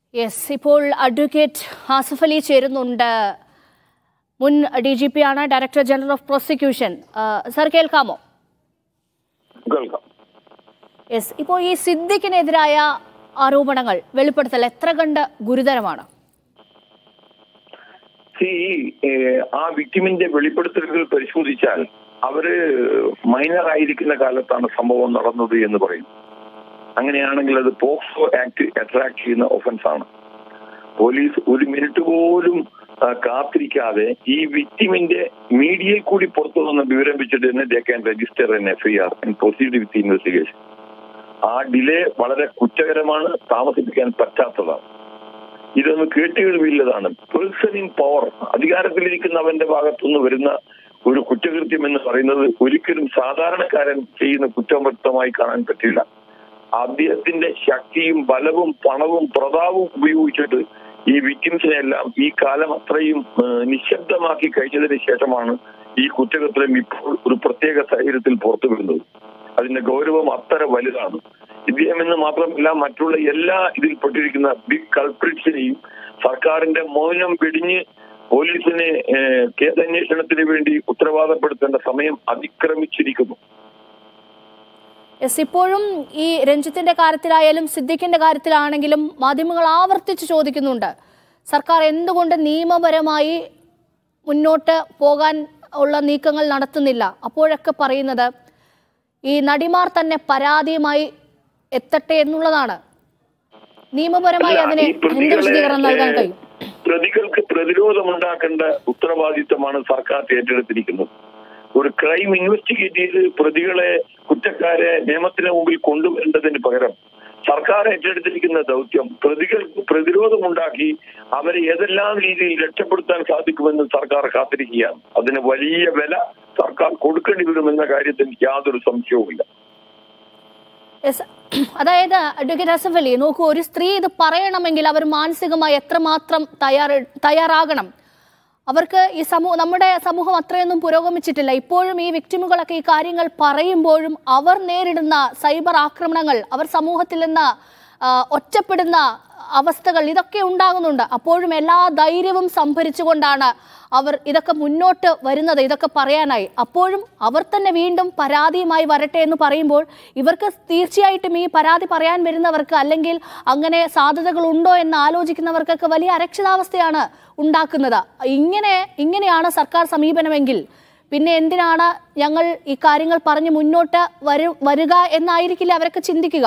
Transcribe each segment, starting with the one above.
yes ഇപ്പോൾ advocate Asif Ali ചേരുന്നുണ്ട് മുൻ ഡി ജി പി ആണ് director general of prosecution sir കേൾക്കാമോ കേൾക്കാം യെസ് ഇപ്പോൾ ഈ സിദ്ദിഖിനെതിരായ ആരോപണങ്ങൾ വെളിപ്പെടുത്തൽ എത്ര കണ്ട് ഗുരുതരമാണ് ഈ ഏഹ്, ആ വിക്ടിമിന്റെ വെളിപ്പെടുത്തലുകൾ പരിശോധിച്ചാൽ അവര് മൈനർ ആയിരിക്കുന്ന കാലത്താണ് സംഭവം നടന്നത് എന്ന് പറയും അങ്ങനെയാണെങ്കിൽ അത് പോക്സോ ആക്ട് അട്രാക്ട് ചെയ്യുന്ന ഒഫൻസ് ആണ് പോലീസ് ഒരു മിനിറ്റ് പോലും ആ, കാത്തിരിക്കാതെ ഈ വിക്ടിമിന്റെ മീഡിയയിൽ കൂടി പുറത്തു വന്ന വിവരം വെച്ചിട്ട് തന്നെ they can register an FIR and proceed with investigation ആ ഡിലേ വളരെ കുറ്റകരമാണ് താമസിപ്പിക്കാൻ പറ്റാത്തതാണ് ഇതൊന്ന് കേട്ടുകേൾവില്ലതാണ് പേഴ്സൺ ഇൻ പവർ അധികാരത്തിലിരിക്കുന്നവന്റെ ഭാഗത്തുനിന്ന് വരുന്ന ഒരു കുറ്റകൃത്യം എന്ന് പറയുന്നത് ഒരിക്കലും സാധാരണക്കാരൻ ചെയ്യുന്ന കുറ്റമൃത്തമായി കാണാൻ പറ്റില്ല അദ്ദേഹത്തിന്റെ ശക്തിയും ബലവും പണവും പ്രതാപവും ഉപയോഗിച്ചിട്ട് ഈ വിക്ടിംസിനെ എല്ലാം ഈ കാലം അത്രയും ഏഹ്, നിശബ്ദമാക്കി കഴിഞ്ഞതിന് ശേഷമാണ് ഈ കുറ്റകൃത്യം ഇപ്പോൾ ഒരു പ്രത്യേക സാഹചര്യത്തിൽ പുറത്തു വരുന്നത് അതിന്റെ ഗൗരവം അത്ര വലുതാണ് ഇദ്ദേഹം എന്ന് മാത്രമല്ല മറ്റുള്ള എല്ലാ ഇതിൽപ്പെട്ടിരിക്കുന്ന ബിഗ് കൾപ്രിറ്റ്സിനെയും സർക്കാരിന്റെ മൗനം വെടിഞ്ഞ് പോലീസിനെ ഏഹ്, കേസന്വേഷണത്തിന് വേണ്ടി ഉത്തരവാദപ്പെടുത്തേണ്ട സമയം അതിക്രമിച്ചിരിക്കുന്നു യെസ് ഇപ്പോഴും ഈ രഞ്ജിത്തിന്റെ കാര്യത്തിലായാലും സിദ്ദിഖിന്റെ കാര്യത്തിലാണെങ്കിലും മാധ്യമങ്ങൾ ആവർത്തിച്ച് ചോദിക്കുന്നുണ്ട് സർക്കാർ എന്തുകൊണ്ട് നിയമപരമായി മുന്നോട്ട് പോകാൻ ഉള്ള നീക്കങ്ങൾ നടത്തുന്നില്ല അപ്പോഴൊക്കെ പറയുന്നത് ഈ നടിമാർ തന്നെ പരാതിയുമായി എത്തട്ടെ എന്നുള്ളതാണ് നിയമപരമായി അല്ല, അതിനെ ഈ എന്ത് പ്രതികളെ, വിശദീകരണം നൽകാൻ കഴിയും പ്രതികൾക്ക് പ്രതിരോധമുണ്ടാക്കേണ്ട ഉത്തരവാദിത്തമാണ് സർക്കാർ ഏറ്റെടുത്തിരിക്കുന്നത് ഒരു ക്രൈം ഇൻവെസ്റ്റിഗേറ്റ് ചെയ്ത് പ്രതികളെ കുറ്റക്കാരെ നിയമത്തിന് മുമ്പിൽ കൊണ്ടുവരേണ്ടതിന് പകരം സർക്കാർ ഏറ്റെടുത്തിരിക്കുന്ന ദൗത്യം പ്രതികൾക്ക് പ്രതിരോധമുണ്ടാക്കി അവരെ ഏതെല്ലാം രീതിയിൽ രക്ഷപ്പെടുത്താൻ സാധിക്കുമെന്ന് സർക്കാർ കാത്തിരിക്കുകയാണ് അതിന് വലിയ വില സർക്കാർ കൊടുക്കേണ്ടി വരുമെന്ന കാര്യത്തിൽ യാതൊരു സംശയവുമില്ല യെസ് അതായത് അഡ്വക്കേറ്റ് അസഫ് അലി നോക്കൂ ഒരു സ്ത്രീ ഇത് പറയണമെങ്കിൽ അവർ മാനസികമായി എത്രമാത്രം തയ്യാറ് തയ്യാറാകണം അവർക്ക് ഈ സമൂഹം നമ്മുടെ സമൂഹം അത്രയൊന്നും പുരോഗമിച്ചിട്ടില്ല ഇപ്പോഴും ഈ വിക്ടിമുകളൊക്കെ ഈ കാര്യങ്ങൾ പറയുമ്പോഴും അവർ നേരിടുന്ന സൈബർ ആക്രമണങ്ങൾ അവർ സമൂഹത്തിൽ നിന്ന് ആ, ഒറ്റപ്പെടുന്ന അവസ്ഥകൾ ഇതൊക്കെ ഉണ്ടാകുന്നുണ്ട് അപ്പോഴും എല്ലാ ധൈര്യവും സംഭരിച്ചുകൊണ്ടാണ് അവർ ഇതൊക്കെ മുന്നോട്ട് വരുന്നത് ഇതൊക്കെ പറയാനായി അപ്പോഴും അവർ തന്നെ വീണ്ടും പരാതിയുമായി വരട്ടെ എന്ന് പറയുമ്പോൾ ഇവർക്ക് തീർച്ചയായിട്ടും ഈ പരാതി പറയാൻ വരുന്നവർക്ക് അല്ലെങ്കിൽ അങ്ങനെ സാധ്യതകൾ ഉണ്ടോ എന്ന് ആലോചിക്കുന്നവർക്കൊക്കെ വലിയ അരക്ഷിതാവസ്ഥയാണ് ഉണ്ടാക്കുന്നത് ഇങ്ങനെ ഇങ്ങനെയാണ് സർക്കാർ സമീപനമെങ്കിൽ പിന്നെ എന്തിനാണ് ഞങ്ങൾ ഈ കാര്യങ്ങൾ പറഞ്ഞ് മുന്നോട്ട് വരു വരിക എന്നായിരിക്കില്ല അവരൊക്കെ ചിന്തിക്കുക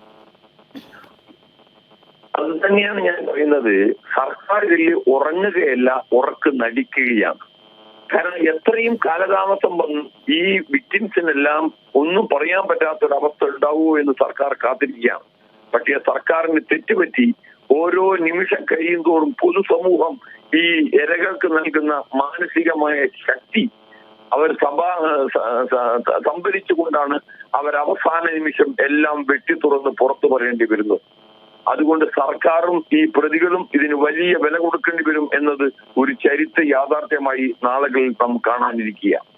അത് തന്നെയാണ് ഞാൻ പറയുന്നത് സർക്കാർ ഇതിൽ ഉറങ്ങുകയല്ല ഉറക്ക് നടിക്കുകയാണ് കാരണം എത്രയും കാലതാമസം വന്ന് ഈ വിക്ടിംസിനെല്ലാം ഒന്നും പറയാൻ പറ്റാത്തൊരവസ്ഥ ഉണ്ടാവുമോ എന്ന് സർക്കാർ കാത്തിരിക്കുകയാണ് പക്ഷേ സർക്കാരിന് തെറ്റുപറ്റി ഓരോ നിമിഷം കഴിയും തോറും പൊതുസമൂഹം ഈ ഇരകൾക്ക് നൽകുന്ന മാനസികമായ ശക്തി അവർ സഭാ സ- സ- സംഭരിച്ചുകൊണ്ടാണ് അവർ അവസാന നിമിഷം എല്ലാം വെട്ടി തുറന്ന് പുറത്തു പറയേണ്ടി വരുന്നത് അതുകൊണ്ട് സർക്കാരും ഈ പ്രതികളും ഇതിന് വലിയ വില കൊടുക്കേണ്ടി വരും എന്നത് ഒരു ചരിത്ര യാഥാർത്ഥ്യമായി നാളുകളിൽ നാം കാണാനിരിക്കുക